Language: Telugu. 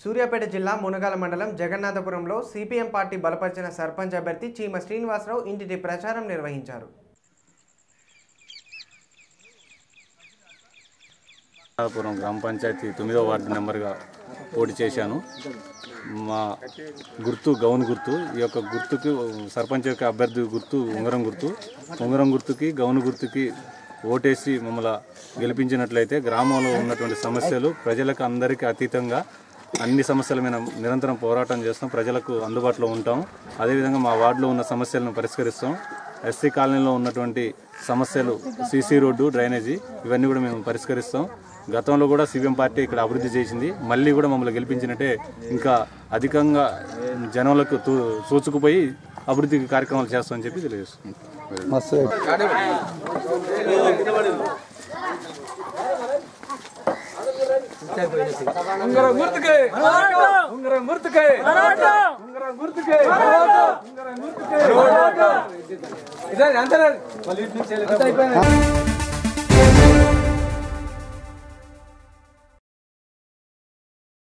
సూర్యాపేట జిల్లా మునగాల మండలం జగన్నాథపురంలో సిపిఎం పార్టీ బలపరిచిన సర్పంచ్ అభ్యర్థి చీమ శ్రీనివాసరావు ఇంటింటి ప్రచారం నిర్వహించారు పురం గ్రామ పంచాయతీ తొమ్మిదో వార్డు నెంబర్గా పోటీ చేశాను మా గుర్తు గౌన్ గుర్తు ఈ యొక్క గుర్తుకు సర్పంచ్ యొక్క అభ్యర్థి గుర్తు ఉంగరం గుర్తు ఉంగరం గుర్తుకి గౌన్ గుర్తుకి ఓటేసి మమ్మల్ని గెలిపించినట్లయితే గ్రామంలో ఉన్నటువంటి సమస్యలు ప్రజలకు అందరికీ అతీతంగా అన్ని సమస్యల మీద నిరంతరం పోరాటం చేస్తాం ప్రజలకు అందుబాటులో ఉంటాం అదేవిధంగా మా వార్డులో ఉన్న సమస్యలను పరిష్కరిస్తాం ఎస్సీ కాలనీలో ఉన్నటువంటి సమస్యలు సీసీ రోడ్డు డ్రైనేజీ ఇవన్నీ కూడా మేము పరిష్కరిస్తాం గతంలో కూడా సిపిఎం పార్టీ ఇక్కడ అభివృద్ధి చేసింది మళ్ళీ కూడా మమ్మల్ని గెలిపించినట్టే ఇంకా అధికంగా జనంలకు తూ సూచుకుపోయి అభివృద్ధి కార్యక్రమాలు చేస్తామని చెప్పి తెలియజేస్తున్నాం ఉంగరం గుర్తుకే ఉంగరం గుర్తుకే ఉంగరం గుర్తుకే ఉంగరం గుర్తుకే ఇదే అంతే మళ్ళీ ఇటు నుంచి వెళ్ళి